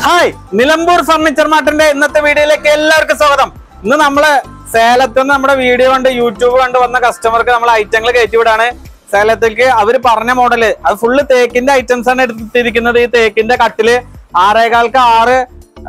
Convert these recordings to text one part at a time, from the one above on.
hi Nilambur furniture മാർട്ടിന്റെ ഇന്നത്തെ വീഡിയോയിലേക്ക് എല്ലാവർക്കും സ്വാഗതം ഇന്ന് നമ്മള് സേലത്ത് നിന്ന് നമ്മുടെ വീഡിയോ കണ്ട് യൂട്യൂബ് കണ്ട് വന്ന കസ്റ്റമർക്ക് നമ്മൾ ഐറ്റങ്ങൾ കയറ്റിവിടാണ് സേലത്തേക്ക് അവര് പറഞ്ഞ മോഡല് അത് ഫുള്ള് തേക്കിന്റെ ഐറ്റംസ് ആണ് എടുത്തിരിക്കുന്നത് ഈ തേക്കിന്റെ കട്ടില് ആറേകാൽക്ക് ആറ്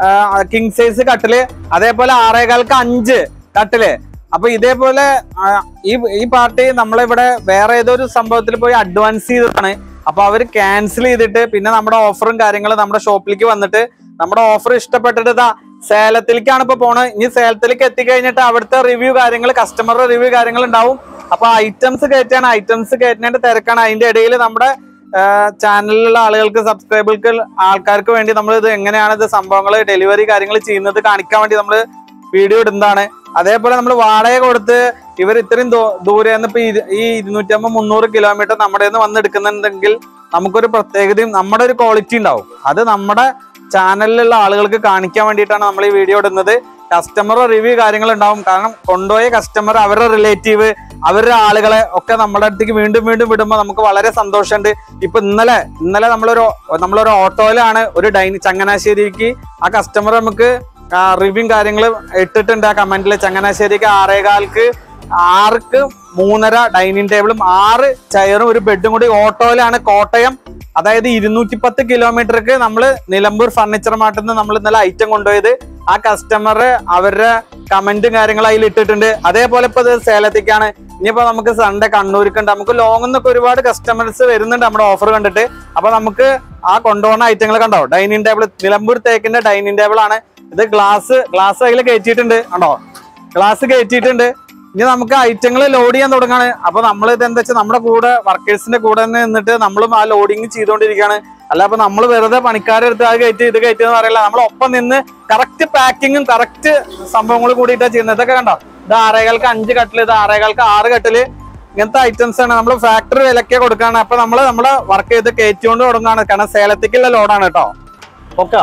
കിങ് സൈസ് കട്ടില് അതേപോലെ ആറേകാൽക്ക് അഞ്ച് കട്ടില് അപ്പൊ ഇതേപോലെ ആ, ഈ ഈ പാർട്ടി നമ്മളിവിടെ വേറെ ഏതോ ഒരു സംഭവത്തിൽ പോയി അഡ്വാൻസ് ചെയ്തതാണ് അപ്പൊ അവര് ക്യാൻസൽ ചെയ്തിട്ട് പിന്നെ നമ്മുടെ ഓഫറും കാര്യങ്ങളും നമ്മുടെ ഷോപ്പിലേക്ക് വന്നിട്ട് നമ്മുടെ ഓഫർ ഇഷ്ടപ്പെട്ടിട്ട് ഇതാ സേലത്തിലേക്കാണ് ഇപ്പൊ പോണത് ഇനി സേലത്തിലേക്ക് എത്തിക്കഴിഞ്ഞിട്ട് അവിടുത്തെ റിവ്യൂ കാര്യങ്ങൾ കസ്റ്റമറുടെ റിവ്യൂ കാര്യങ്ങൾ ഉണ്ടാവും അപ്പൊ ഐറ്റംസ് കയറ്റാണ് ഐറ്റംസ് കയറ്റുന്നതിന്റെ തിരക്കാണ് അതിന്റെ ഇടയിൽ നമ്മുടെ ചാനലിലുള്ള ആളുകൾക്ക് സബ്സ്ക്രൈബർക്ക് ആൾക്കാർക്ക് വേണ്ടി നമ്മൾ ഇത് എങ്ങനെയാണ് ഇത് സംഭവങ്ങൾ ഡെലിവറി കാര്യങ്ങൾ ചെയ്യുന്നത് കാണിക്കാൻ വേണ്ടി നമ്മൾ വീഡിയോ ഇടുന്നതാണ് അതേപോലെ നമ്മൾ വാടക കൊടുത്ത് ഇവർ ഇത്രയും ദൂ- ദൂരെ നിന്ന് ഇപ്പൊ ഈ- ഈ ഇരുന്നൂറ്റമ്പത് മുന്നൂറ് കിലോമീറ്റർ നമ്മുടെ നിന്ന് വന്ന് എടുക്കുന്നുണ്ടെങ്കിൽ നമുക്കൊരു പ്രത്യേകതയും നമ്മുടെ ഒരു ക്വാളിറ്റി ഉണ്ടാവും അത് നമ്മുടെ ചാനലിലുള്ള ആളുകൾക്ക് കാണിക്കാൻ വേണ്ടിയിട്ടാണ് നമ്മൾ ഈ വീഡിയോ ഇടുന്നത് കസ്റ്റമർ റിവ്യൂ കാര്യങ്ങൾ ഉണ്ടാവും കാരണം കൊണ്ടുപോയ കസ്റ്റമർ അവരുടെ റിലേറ്റീവ് അവരുടെ ആളുകളെ ഒക്കെ നമ്മുടെ അടുത്തേക്ക് വീണ്ടും വീണ്ടും വിടുമ്പോൾ നമുക്ക് വളരെ സന്തോഷമുണ്ട് ഇപ്പൊ ഇന്നലെ ഇന്നലെ നമ്മളൊരു നമ്മളൊരു ഓട്ടോയിലാണ് ഒരു ഡൈനി ചങ്ങനാശ്ശേരിക്ക് ആ കസ്റ്റമർ നമുക്ക് റിവ്യൂ കാര്യങ്ങൾ ഇട്ടിട്ടുണ്ട് ആ കമന്റിൽ ചങ്ങനാശ്ശേരിക്ക് ആറേകാൽക്ക് ആർക്ക് മൂന്നര ഡൈനിങ് ടേബിളും ആറ് ചെയറും ഒരു ബെഡും കൂടി ഓട്ടോയിലാണ് കോട്ടയം അതായത് ഇരുന്നൂറ്റി പത്ത് കിലോമീറ്റർക്ക് നമ്മൾ നിലമ്പൂർ ഫർണിച്ചർ മാർട്ടിൽ നിന്ന് നമ്മൾ ഇന്നലെ ഐറ്റം കൊണ്ടുപോയത് ആ കസ്റ്റമർ അവരുടെ കമന്റും കാര്യങ്ങളും അതിൽ ഇട്ടിട്ടുണ്ട് അതേപോലെ ഇപ്പൊ ഇത് സേലത്തേക്കാണ് ഇനിയിപ്പോ നമുക്ക് സൺഡേ കണ്ണൂർക്കുണ്ട് നമുക്ക് ലോങ് നിന്നൊക്കെ ഒരുപാട് കസ്റ്റമേഴ്സ് വരുന്നുണ്ട് നമ്മുടെ ഓഫർ കണ്ടിട്ട് അപ്പൊ നമുക്ക് ആ കൊണ്ടുപോകുന്ന ഐറ്റങ്ങൾ കണ്ടോ ഡൈനിങ് ടേബിൾ നിലമ്പൂർ തേക്കിന്റെ ഡൈനിങ് ടേബിൾ ആണ് ഇത് ഗ്ലാസ് ഗ്ലാസ് അതിൽ കയറ്റിയിട്ടുണ്ട് കണ്ടോ ഗ്ലാസ് കയറ്റിയിട്ടുണ്ട് ഇനി നമുക്ക് ഐറ്റങ്ങൾ ലോഡ് ചെയ്യാൻ തുടങ്ങാണ് അപ്പൊ നമ്മൾ ഇത് എന്താ വെച്ചാൽ നമ്മുടെ കൂടെ വർക്കേഴ്സിന്റെ കൂടെ തന്നെ നിന്നിട്ട് നമ്മളും ആ ലോഡിങ് ചെയ്തുകൊണ്ടിരിക്കുകയാണ് അല്ല അപ്പൊ നമ്മൾ വെറുതെ പണിക്കാരെ എടുത്ത് അത് കയറ്റി ഇത് കയറ്റി എന്ന് പറയില്ല നമ്മൾ ഒപ്പം നിന്ന് കറക്റ്റ് പാക്കിങ്ങും കറക്റ്റ് സംഭവങ്ങളും കൂടിയിട്ടാണ് ചെയ്യുന്നത് ഇതൊക്കെ കണ്ടോ ഇത് ആറേകാൽക്ക് അഞ്ച് കട്ടില് ഇത് ആറേകാൽക്ക് ആറ് കട്ടില് ഇങ്ങനത്തെ ഐറ്റംസ് ആണ് നമ്മൾ ഫാക്ടറി വിലക്കെ കൊടുക്കാണ് അപ്പൊ നമ്മൾ നമ്മള് വർക്ക് ചെയ്ത് കയറ്റിക്കൊണ്ട് തുടങ്ങാണ് കാരണം സേലത്തേക്കുള്ള ലോഡാണ് കേട്ടോ ഓക്കെ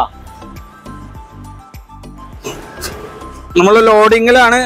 നമ്മൾ ലോഡിങ്ങിലാണ്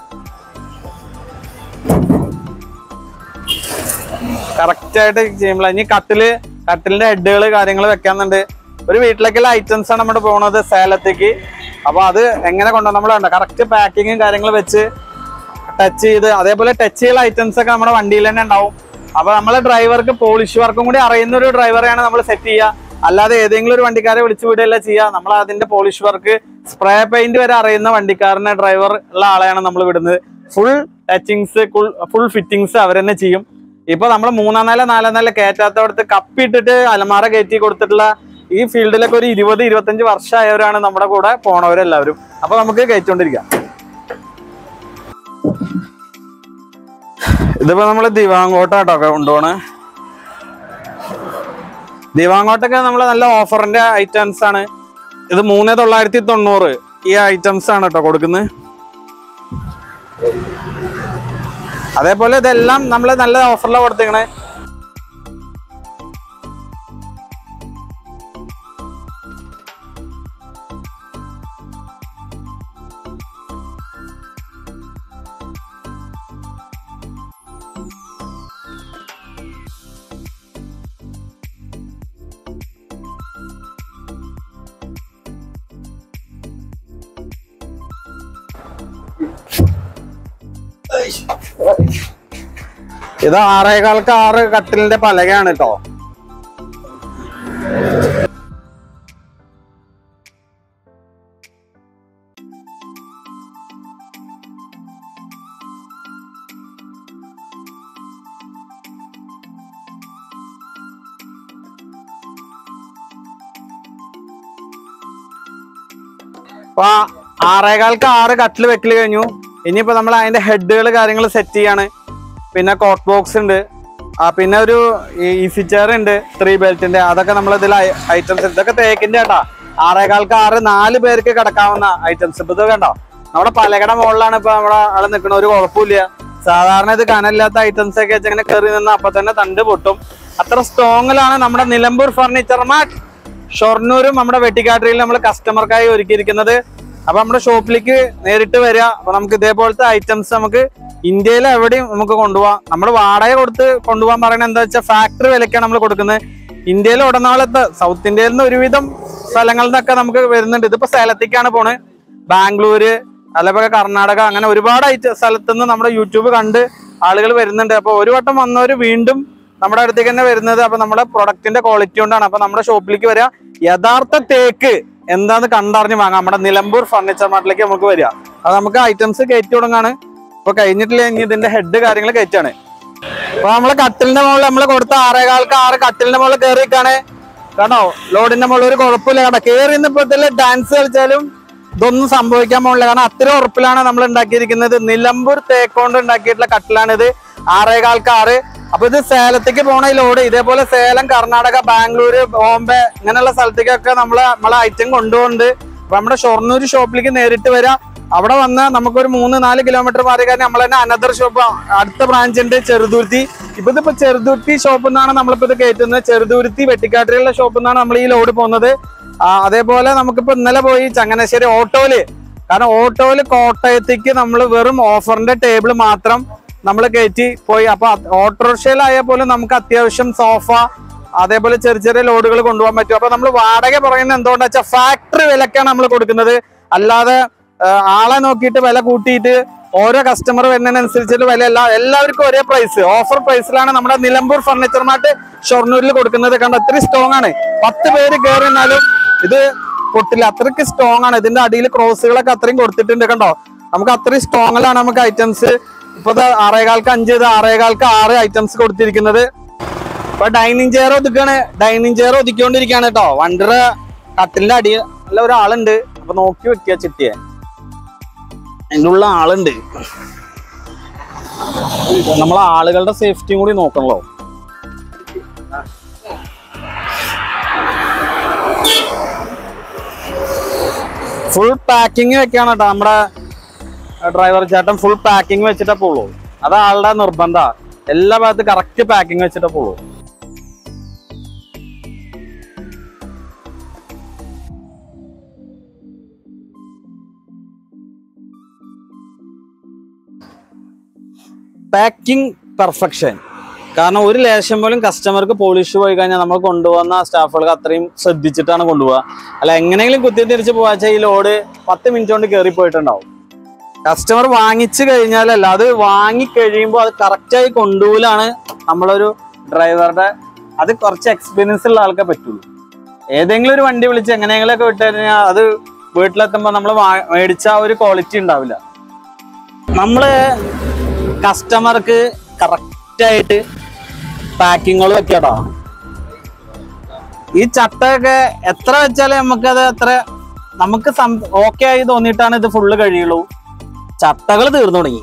കറക്റ്റ് ആയിട്ട് ചെയ്യുമ്പോൾ ഇനി കട്ടില് കട്ടിലിന്റെ ഹെഡുകൾ കാര്യങ്ങൾ വെക്കാന്നുണ്ട് ഒരു വീട്ടിലേക്കുള്ള ഐറ്റംസ് ആണ് നമ്മുടെ പോണത് സേലത്തേക്ക് അപ്പൊ അത് എങ്ങനെ കൊണ്ടുവന്ന് നമ്മൾ കണ്ട കറക്റ്റ് പാക്കിങ്ങും കാര്യങ്ങൾ വെച്ച് ടച്ച് ചെയ്ത് അതേപോലെ ടച്ച് ചെയ്യുന്ന ഐറ്റംസ് ഒക്കെ നമ്മുടെ വണ്ടിയിൽ തന്നെ ഉണ്ടാവും അപ്പൊ നമ്മളെ ഡ്രൈവർക്ക് പോളിഷ് വർക്കും കൂടി അറിയുന്ന ഒരു ഡ്രൈവറെയാണ് നമ്മൾ സെറ്റ് ചെയ്യുക അല്ലാതെ ഏതെങ്കിലും ഒരു വണ്ടിക്കാരെ വിളിച്ചു വിടുകയല്ല ചെയ്യുക നമ്മൾ അതിന്റെ പോളിഷ് വർക്ക് സ്പ്രേ പെയിന്റ് വരെ അറിയുന്ന വണ്ടിക്കാരനെ ഡ്രൈവർ ഉള്ള ആളെയാണ് നമ്മൾ വിടുന്നത് ഫുൾ ടച്ചിങ്സ് ഫുൾ ഫിറ്റിങ്സ് അവർ തന്നെ ചെയ്യും ഇപ്പൊ നമ്മൾ മൂന്നാം നില നാലാം നില കയറ്റാത്തവിടത്ത് കപ്പിട്ടിട്ട് അലമാര കയറ്റി കൊടുത്തിട്ടുള്ള ഈ ഫീൽഡിലൊക്കെ ഒരു ഇരുപത് ഇരുപത്തഞ്ച് വർഷമായവരാണ് നമ്മുടെ കൂടെ പോണവരെല്ലാവരും അപ്പൊ നമുക്ക് കയറ്റിക്കൊണ്ടിരിക്കാം ഇതിപ്പോ നമ്മള് ദിവാങ്കോട്ടാട്ടോ കൊണ്ടുപോണ് ദിവാങ്കോട്ടൊക്കെ നമ്മള് നല്ല ഓഫറിന്റെ ഐറ്റംസ് ആണ് ഇത് മൂന്ന് തൊള്ളായിരത്തി തൊണ്ണൂറ് ഈ ഐറ്റംസ് ആണ് കേട്ടോ കൊടുക്കുന്നത് അതേപോലെ ഇതെല്ലാം നമ്മൾ നല്ല ഓഫറിലാണ് കൊടുത്തേക്കണേ ഇത് ആറേകാൽക്ക് ആറ് കട്ടിലിന്റെ പലകയാണ് കേട്ടോ അപ്പൊ ആ ആറേകാൽക്ക് ആറ് കട്ടിൽ വെക്കല് കഴിഞ്ഞു ഇനിയിപ്പോ നമ്മൾ അതിന്റെ ഹെഡുകൾ കാര്യങ്ങൾ സെറ്റ് ചെയ്യാണ് പിന്നെ കോട്ട് ബോക്സ് ഉണ്ട് ആ പിന്നെ ഒരു ഈസി ചെയർ ഉണ്ട് ത്രീ ബെൽറ്റിന്റെ അതൊക്കെ നമ്മൾ ഇതിൽ ഐറ്റംസ് ഇതൊക്കെ തേക്കിന്റെ കേട്ടാ ആറേകാൽക്ക് ആറ് നാല് പേർക്ക് കിടക്കാവുന്ന ഐറ്റംസ് ഇപ്പൊ ഇത് കണ്ടോ നമ്മുടെ പലകട മുകളിലാണ് ഇപ്പൊ നമ്മുടെ ആള് നിൽക്കുന്ന ഒരു കുഴപ്പമില്ല സാധാരണ ഇത് കനമില്ലാത്ത ഐറ്റംസ് ഒക്കെ വെച്ച് ഇങ്ങനെ കയറി നിന്ന് അപ്പൊ തന്നെ തണ്ട് പൊട്ടും അത്ര സ്ട്രോങ്ങിലാണ് നമ്മുടെ നിലമ്പൂർ ഫർണിച്ചർ മാർട്ട് ഷൊർണൂരും നമ്മുടെ വെട്ടിക്കാട്ടിരിയിൽ നമ്മൾ കസ്റ്റമർക്കായി ഒരുക്കിയിരിക്കുന്നത് അപ്പൊ നമ്മുടെ ഷോപ്പിലേക്ക് നേരിട്ട് വരിക അപ്പൊ നമുക്ക് ഇതേപോലത്തെ ഐറ്റംസ് നമുക്ക് ഇന്ത്യയിൽ എവിടെയും നമുക്ക് കൊണ്ടുപോകാം നമ്മൾ വാടക കൊടുത്ത് കൊണ്ടുപോകാൻ പറയുന്നത് എന്താ വെച്ചാൽ ഫാക്ടറി വിലക്കാണ് നമ്മൾ കൊടുക്കുന്നത് ഇന്ത്യയിൽ ഉടനാളത്ത് സൗത്ത് ഇന്ത്യയിൽ നിന്ന് ഒരുവിധം സ്ഥലങ്ങളിൽ നിന്നൊക്കെ നമുക്ക് വരുന്നുണ്ട് ഇതിപ്പോ സേലത്തേക്കാണ് പോണ് ബാംഗ്ലൂര് അതേപോലെ കർണാടക അങ്ങനെ ഒരുപാട് ഐറ്റ സ്ഥലത്ത് നിന്ന് നമ്മുടെ യൂട്യൂബ് കണ്ട് ആളുകൾ വരുന്നുണ്ട് അപ്പൊ ഒരു വട്ടം വന്നവര് വീണ്ടും നമ്മുടെ അടുത്തേക്ക് തന്നെ വരുന്നത് അപ്പൊ നമ്മുടെ പ്രൊഡക്റ്റിന്റെ ക്വാളിറ്റി കൊണ്ടാണ് അപ്പൊ നമ്മുടെ ഷോപ്പിലേക്ക് വരിക യഥാർത്ഥ തേക്ക് എന്താന്ന് കണ്ടറിഞ്ഞ് വാങ്ങാം നമ്മുടെ നിലമ്പൂർ ഫർണിച്ചർ മാർട്ടിലേക്ക് നമുക്ക് വരിക അത് നമുക്ക് ഐറ്റംസ് കയറ്റി തുടങ്ങാണ് ഇപ്പൊ കഴിഞ്ഞിട്ടില്ല ഇനി ഇതിന്റെ ഹെഡ് കാര്യങ്ങൾ കയറ്റാണ് അപ്പൊ നമ്മള് കട്ടിലിന്റെ മുകളിൽ നമ്മള് കൊടുത്ത ആറേകാൽക്ക് ആറ് കട്ടിലിന്റെ മുകളിൽ കയറിക്കാണ് കണ്ടോ ലോഡിന്റെ മുകളിൽ ഒരു കുഴപ്പമില്ല കണ്ടോ കയറി ഇപ്പോഴത്തെ ഡാൻസ് കളിച്ചാലും ഇതൊന്നും സംഭവിക്കാൻ പോകില്ല കാരണം അത്ര ഉറപ്പിലാണ് നമ്മൾ ഉണ്ടാക്കിയിരിക്കുന്നത് നിലമ്പൂർ തേക്കോണ്ട് ഉണ്ടാക്കിയിട്ടുള്ള കട്ടിലാണിത് ആറേകാൽക്ക് ആറ് അപ്പൊ ഇത് സേലത്തേക്ക് പോണ ഈ ലോഡ് ഇതേപോലെ സേലം കർണാടക ബാംഗ്ലൂര് ബോംബെ ഇങ്ങനെയുള്ള സ്ഥലത്തേക്കൊക്കെ നമ്മള് നമ്മളെ ഐറ്റം കൊണ്ടുപോകുന്നുണ്ട് അപ്പൊ നമ്മുടെ ഷൊർണൂർ ഷോപ്പിലേക്ക് നേരിട്ട് വരാം അവിടെ വന്ന് നമുക്കൊരു മൂന്ന് നാല് കിലോമീറ്റർ മാറി കഴിഞ്ഞാൽ നമ്മൾ തന്നെ അനദർ ഷോപ്പ് അടുത്ത ബ്രാഞ്ച് ഉണ്ട് ചെറുതുരുത്തി ഇപ്പൊ ഇതിപ്പോ ചെറുതുരുത്തി ഷോപ്പിൽ നിന്നാണ് നമ്മളിപ്പോ ഇത് കയറ്റുന്നത് ചെറുതുരുത്തി വെട്ടിക്കാട്ടിലുള്ള ഷോപ്പിൽ നിന്നാണ് നമ്മൾ ഈ ലോഡ് പോകുന്നത് ആ, അതേപോലെ നമുക്കിപ്പോ ഇന്നലെ പോയി ചങ്ങനാശ്ശേരി ഓട്ടോയില് കാരണം ഓട്ടോയില് കോട്ടയത്തേക്ക് നമ്മൾ വെറും ഓഫറിന്റെ ടേബിൾ മാത്രം നമ്മൾ കയറ്റി പോയി അപ്പൊ ഓട്ടോറിക്ഷയിലായാൽ പോലും നമുക്ക് അത്യാവശ്യം സോഫ അതേപോലെ ചെറിയ ചെറിയ ലോഡുകൾ കൊണ്ടുപോകാൻ പറ്റും അപ്പൊ നമ്മൾ വാടക പറയുന്നത് എന്തുകൊണ്ടാ വെച്ചാൽ ഫാക്ടറി വിലക്കാണ് നമ്മൾ കൊടുക്കുന്നത് അല്ലാതെ ആ, ആളെ നോക്കിയിട്ട് വില കൂട്ടിയിട്ട് ഓരോ കസ്റ്റമർ വരുന്നതിനനുസരിച്ചിട്ട് വില എല്ലാ എല്ലാവർക്കും ഒരേ പ്രൈസ് ഓഫർ പ്രൈസിലാണ് നമ്മുടെ നിലമ്പൂർ ഫർണിച്ചർ മാർട്ട് ഷൊർണൂരിൽ കൊടുക്കുന്നത് കണ്ട അത്രയും സ്ട്രോങ് ആണ് പത്ത് പേര് കയറി എന്നാലും ഇത് പൊട്ടില്ല അത്രയ്ക്ക് സ്ട്രോങ് ആണ് ഇതിന്റെ അടിയിൽ ക്രോസുകളൊക്കെ അത്രയും കൊടുത്തിട്ടുണ്ട് കണ്ടോ നമുക്ക് അത്രയും സ്ട്രോങ്ങിലാണ് നമുക്ക് ഐറ്റംസ് ഇപ്പൊ ഇത് ആറേകാൽക്ക് അഞ്ച് ഇത് ആറേകാൽക്ക് ആറ് ഐറ്റംസ് കൊടുത്തിരിക്കുന്നത് ഇപ്പൊ ഡൈനിങ് ചെയർ ഒതുക്കാണ് ഡൈനിങ് ചെയർ ഒതുക്കിക്കൊണ്ടിരിക്കുകയാണ് കേട്ടോ വണ്ടർ കട്ടിലിന്റെ അടി നല്ല ഒരാളുണ്ട് അപ്പൊ നോക്കി വെക്കുക ചിട്ടിയെ അതിൻ്റെ ഉള്ള ആളുണ്ട് നമ്മൾ ആളുകളുടെ സേഫ്റ്റിയും കൂടി നോക്കണല്ലോ ഫുൾ പാക്കിങ് വെക്കാണ് കേട്ടോ നമ്മുടെ ഡ്രൈവർ ചേട്ടൻ ഫുൾ പാക്കിങ് വെച്ചിട്ടേ പോളൂ അത് ആളുടെ നിർബന്ധ എല്ലാ ഭാഗത്ത് കറക്റ്റ് പാക്കിങ് വെച്ചിട്ടേ പോളൂ പാക്കിംഗ് പെർഫെക്ഷൻ കാരണം ഒരു ലേശം പോലും കസ്റ്റമർക്ക് പോളിഷ് പോയി കഴിഞ്ഞാൽ നമ്മൾ കൊണ്ടുപോകുന്ന സ്റ്റാഫുകൾക്ക് അത്രയും ശ്രദ്ധിച്ചിട്ടാണ് കൊണ്ടുപോകുക അല്ല എങ്ങനെയെങ്കിലും കുത്തി തിരിച്ച് പോകാച്ച ഈ ലോഡ് പത്ത് മിനിറ്റ് കൊണ്ട് കയറി പോയിട്ടുണ്ടാവും കസ്റ്റമർ വാങ്ങിച്ചു കഴിഞ്ഞാലല്ല അത് വാങ്ങി കഴിയുമ്പോൾ അത് കറക്റ്റായി കൊണ്ടുപോലാണ് നമ്മളൊരു ഡ്രൈവറുടെ അത് കുറച്ച് എക്സ്പീരിയൻസ് ഉള്ള ആൾക്കേ പറ്റുള്ളൂ ഏതെങ്കിലും ഒരു വണ്ടി വിളിച്ച് എങ്ങനെയെങ്കിലുമൊക്കെ വിട്ട് കഴിഞ്ഞാൽ അത് വീട്ടിലെത്തുമ്പോൾ നമ്മൾ മേടിച്ച ആ ഒരു ക്വാളിറ്റി ഉണ്ടാവില്ല നമ്മള് കസ്റ്റമർക്ക് കറക്റ്റായിട്ട് പാക്കിങ്ങുകൾ വെക്കട്ടോ ഈ ചട്ടയൊക്കെ എത്ര വെച്ചാലേ നമുക്കത് അത്ര നമുക്ക് ഓക്കെ ആയി തോന്നിയിട്ടാണ് ഇത് ഫുള്ള് കഴിയുള്ളൂ ചട്ടകൾ തീർന്നു തുടങ്ങി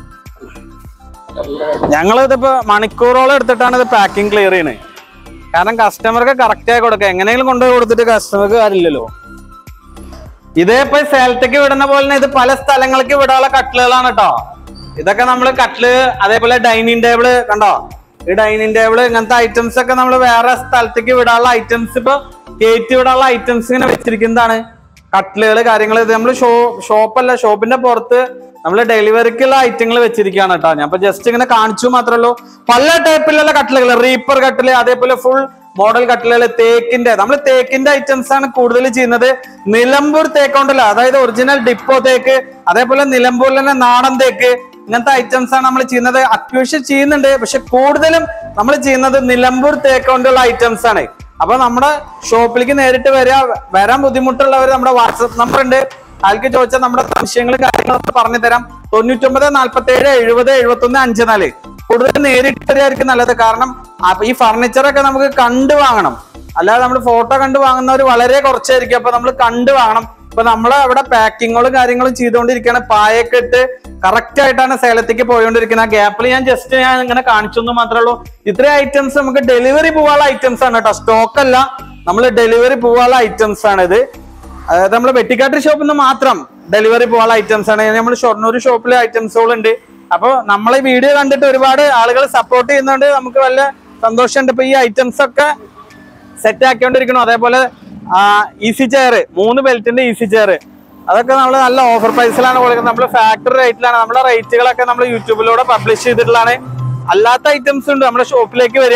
ഞങ്ങൾ ഇതിപ്പോ മണിക്കൂറോളം എടുത്തിട്ടാണ് ഇത് പാക്കിംഗ് ക്ലിയർ ചെയ്യണത് കാരണം കസ്റ്റമർക്ക് കറക്റ്റ് ആയി കൊടുക്കുക എങ്ങനെയെങ്കിലും കൊണ്ടുപോയി കൊടുത്തിട്ട് കസ്റ്റമർക്ക് കാര്യമില്ലല്ലോ ഇതേപ്പോ സേലത്തേക്ക് വിടുന്ന പോലെ തന്നെ ഇത് പല സ്ഥലങ്ങൾക്ക് വിടാനുള്ള കട്ടിലുകളാണ് കേട്ടോ ഇതൊക്കെ നമ്മൾ കട്ടില് അതേപോലെ ഡൈനിങ് ടേബിള് കണ്ടോ ഈ ഡൈനിങ് ടേബിള് ഇങ്ങനത്തെ ഐറ്റംസ് ഒക്കെ നമ്മൾ വേറെ സ്ഥലത്തേക്ക് വിടാനുള്ള ഐറ്റംസ് ഇപ്പൊ കയറ്റി വിടാനുള്ള ഐറ്റംസ് ഇങ്ങനെ വെച്ചിരിക്കുന്നതാണ് കട്ടിലുകൾ കാര്യങ്ങൾ ഇത് നമ്മൾ ഷോ ഷോപ്പല്ല ഷോപ്പിന്റെ പുറത്ത് നമ്മൾ ഡെലിവറിക്കുള്ള ഐറ്റങ്ങൾ വെച്ചിരിക്കുകയാണ് കേട്ടോ ഞാൻ ഇപ്പൊ ജസ്റ്റ് ഇങ്ങനെ കാണിച്ചു മാത്രമേ ഉള്ളൂ പല ടൈപ്പിലുള്ള കട്ടിലുകൾ റീപ്പർ കട്ടില് അതേപോലെ ഫുൾ മോഡൽ കട്ടിലുകൾ തേക്കിന്റെ നമ്മൾ തേക്കിന്റെ ഐറ്റംസ് ആണ് കൂടുതൽ ചെയ്യുന്നത് നിലമ്പൂർ തേക്കുണ്ടല്ല അതായത് ഒറിജിനൽ ഡിപ്പോ തേക്ക് അതേപോലെ നിലമ്പൂരിൽ തന്നെ നാടൻ തേക്ക് ഇങ്ങനത്തെ ഐറ്റംസ് ആണ് നമ്മൾ ചെയ്യുന്നത് അത്യാവശ്യം ചെയ്യുന്നുണ്ട് പക്ഷെ കൂടുതലും നമ്മൾ ചെയ്യുന്നത് നിലമ്പൂർ തേക്ക് കൊണ്ടുള്ള ഐറ്റംസ് ആണ് അപ്പൊ നമ്മുടെ ഷോപ്പിലേക്ക് നേരിട്ട് വരിക വരാൻ ബുദ്ധിമുട്ടുള്ളവർ നമ്മുടെ വാട്സപ്പ് നമ്പർ ഉണ്ട് ആൾക്ക് ചോദിച്ചാൽ നമ്മുടെ സംശയങ്ങളും കാര്യങ്ങളൊക്കെ പറഞ്ഞു തരാം തൊണ്ണൂറ്റൊമ്പത് നാല്പത്തി ഏഴ് എഴുപത് എഴുപത്തി ഒന്ന് അഞ്ച് നാല് കൂടുതൽ നേരിട്ട് വരികയായിരിക്കും നല്ലത് കാരണം അപ്പൊ ഈ ഫർണിച്ചറൊക്കെ നമുക്ക് കണ്ടു വാങ്ങണം അല്ലാതെ നമ്മൾ ഫോട്ടോ കണ്ടു വാങ്ങുന്നവർ വളരെ കുറച്ചായിരിക്കും അപ്പൊ നമ്മൾ കണ്ടു വാങ്ങണം ഇപ്പൊ നമ്മൾ അവിടെ പാക്കിങ്ങുകളും കാര്യങ്ങളും ചെയ്തുകൊണ്ടിരിക്കുകയാണ് പായൊക്കെ ഇട്ട് കറക്റ്റ് ആയിട്ടാണ് സേലത്തേക്ക് പോയോണ്ടിരിക്കുന്നത് ആ ഗ്യാപ്പിൽ ഞാൻ ജസ്റ്റ് ഞാൻ ഇങ്ങനെ കാണിച്ചു എന്ന് മാത്രമേ ഉള്ളൂ ഇത്രയും ഐറ്റംസ് നമുക്ക് ഡെലിവറി പോകാനുള്ള ഐറ്റംസ് ആണ് കേട്ടോ സ്റ്റോക്ക് അല്ല നമ്മൾ ഡെലിവറി പോകാനുള്ള ഐറ്റംസ് ആണ് ഇത് അതായത് നമ്മൾ വെട്ടിക്കാട്ട് ഷോപ്പിൽ നിന്ന് മാത്രം ഡെലിവറി പോകാനുള്ള ഐറ്റംസ് ആണ് നമ്മൾ ഷൊർണൂർ ഷോപ്പിലെ ഐറ്റംസുകളുണ്ട് അപ്പൊ നമ്മളെ വീഡിയോ കണ്ടിട്ട് ഒരുപാട് ആളുകൾ സപ്പോർട്ട് ചെയ്യുന്നുണ്ട് നമുക്ക് വല്ല സന്തോഷമുണ്ട് ഇപ്പൊ ഈ ഐറ്റംസ് ഒക്കെ സെറ്റ് ആക്കിക്കൊണ്ടിരിക്കണം അതേപോലെ ഈസി ചെയർ മൂന്ന് ബെൽറ്റിന്റെ ഈസി ചെയർ അതൊക്കെ നമ്മൾ നല്ല ഓഫർ പ്രൈസിലാണ് കൊടുക്കുന്നത് നമ്മൾ ഫാക്ടറി റേറ്റിലാണ് നമ്മുടെ റേറ്റുകളൊക്കെ നമ്മൾ യൂട്യൂബിലൂടെ പബ്ലിഷ് ചെയ്തിട്ടുള്ളതാണ് അല്ലാത്ത ഐറ്റംസ് ഉണ്ട് നമ്മുടെ ഷോപ്പിലേക്ക് വരിക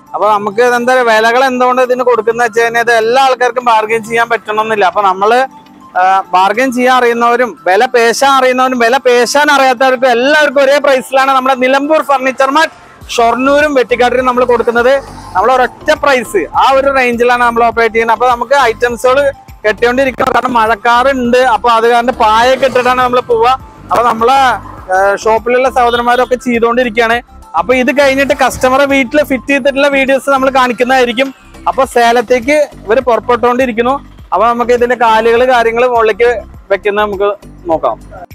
അപ്പൊ നമുക്ക് എന്താ വിലകൾ എന്തുകൊണ്ട് ഇതിന് കൊടുക്കുന്ന വെച്ച് കഴിഞ്ഞാൽ ഇത് എല്ലാ ആൾക്കാർക്കും ബാർഗെയിൻ ചെയ്യാൻ പറ്റണമെന്നില്ല അപ്പൊ നമ്മള് ബാർഗെയിൻ ചെയ്യാൻ അറിയുന്നവരും വില പേശാൻ അറിയുന്നവരും വില പേശാൻ അറിയാത്തവർക്കും എല്ലാവർക്കും ഒരേ പ്രൈസിലാണ് നമ്മുടെ നിലമ്പൂർ ഫർണിച്ചർ മാർട്ട് ഷൊർണൂരും വെട്ടിക്കാട്ടിലും നമ്മൾ കൊടുക്കുന്നത് നമ്മൾ ഒരൊറ്റ പ്രൈസ് ആ ഒരു റേഞ്ചിലാണ് നമ്മൾ ഓപ്പറേറ്റ് ചെയ്യുന്നത് അപ്പൊ നമുക്ക് ഐറ്റംസുകൾ കെട്ടിക്കൊണ്ടിരിക്കുന്നത് കാരണം മഴക്കാറുണ്ട് അപ്പൊ അത് കാരണം പായൊക്കെ ഇട്ടിട്ടാണ് നമ്മൾ പോവുക അപ്പൊ നമ്മളെ ഷോപ്പിലുള്ള സഹോദരന്മാരൊക്കെ ചെയ്തുകൊണ്ടിരിക്കുകയാണ് അപ്പൊ ഇത് കഴിഞ്ഞിട്ട് കസ്റ്റമറെ വീട്ടിൽ ഫിറ്റ് ചെയ്തിട്ടുള്ള വീഡിയോസ് നമ്മൾ കാണിക്കുന്നതായിരിക്കും അപ്പൊ സേലത്തേക്ക് ഇവർ പുറപ്പെട്ടുകൊണ്ടിരിക്കുന്നു അപ്പൊ നമുക്ക് ഇതിന്റെ കാലുകൾ കാര്യങ്ങൾ മുകളിലേക്ക് വെക്കുന്നത് നമുക്ക് നോക്കാം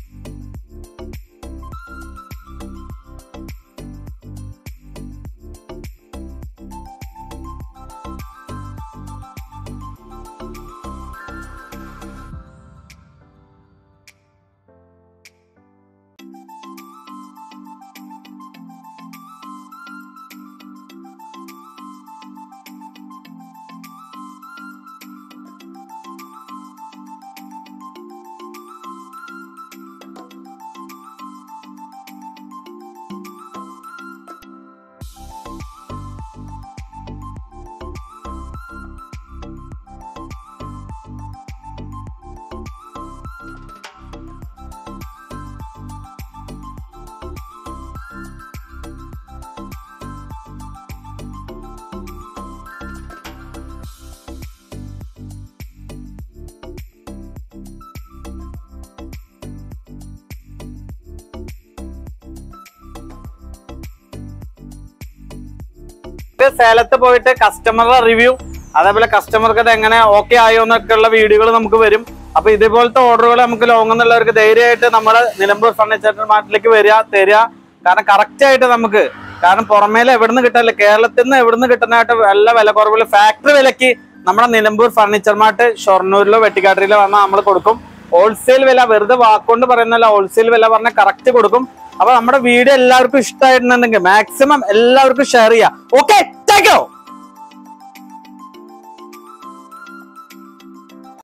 ഇത് സേലത്ത് പോയിട്ട് കസ്റ്റമറുടെ റിവ്യൂ അതേപോലെ കസ്റ്റമർക്ക് അത് എങ്ങനെ ഓക്കെ ആയോ എന്നൊക്കെ ഉള്ള വീഡിയോകൾ നമുക്ക് വരും അപ്പൊ ഇതേപോലത്തെ ഓർഡറുകൾ നമുക്ക് ലോങ് എന്നുള്ളവർക്ക് ധൈര്യമായിട്ട് നമ്മൾ നിലമ്പൂർ ഫർണിച്ചർ മാർട്ടിലേക്ക് വരിക തരിക കാരണം കറക്റ്റ് ആയിട്ട് നമുക്ക് കാരണം പുറമേലെ എവിടുന്ന് കിട്ടാനില്ല കേരളത്തിൽ നിന്ന് എവിടുന്ന് കിട്ടുന്നതായിട്ട് നല്ല വില കുറവിൽ ഫാക്ടറി വിലക്ക് നമ്മുടെ നിലമ്പൂർ ഫർണിച്ചർ മാർട്ട് ഷൊർണൂരിലോ വെട്ടിക്കാട്ടിലോ വന്നാൽ നമ്മൾ കൊടുക്കും ഹോൾസെയിൽ വില വെറുതെ വാക്കുകൊണ്ട് പറയുന്നല്ല ഹോൾസെയിൽ വില പറഞ്ഞാൽ കറക്റ്റ് കൊടുക്കും അപ്പൊ നമ്മുടെ വീഡിയോ എല്ലാവർക്കും ഇഷ്ടമായിട്ടുണ്ടെങ്കിൽ മാക്സിമം എല്ലാവർക്കും ഷെയർ ചെയ്യാം ഓക്കെ താങ്ക് യു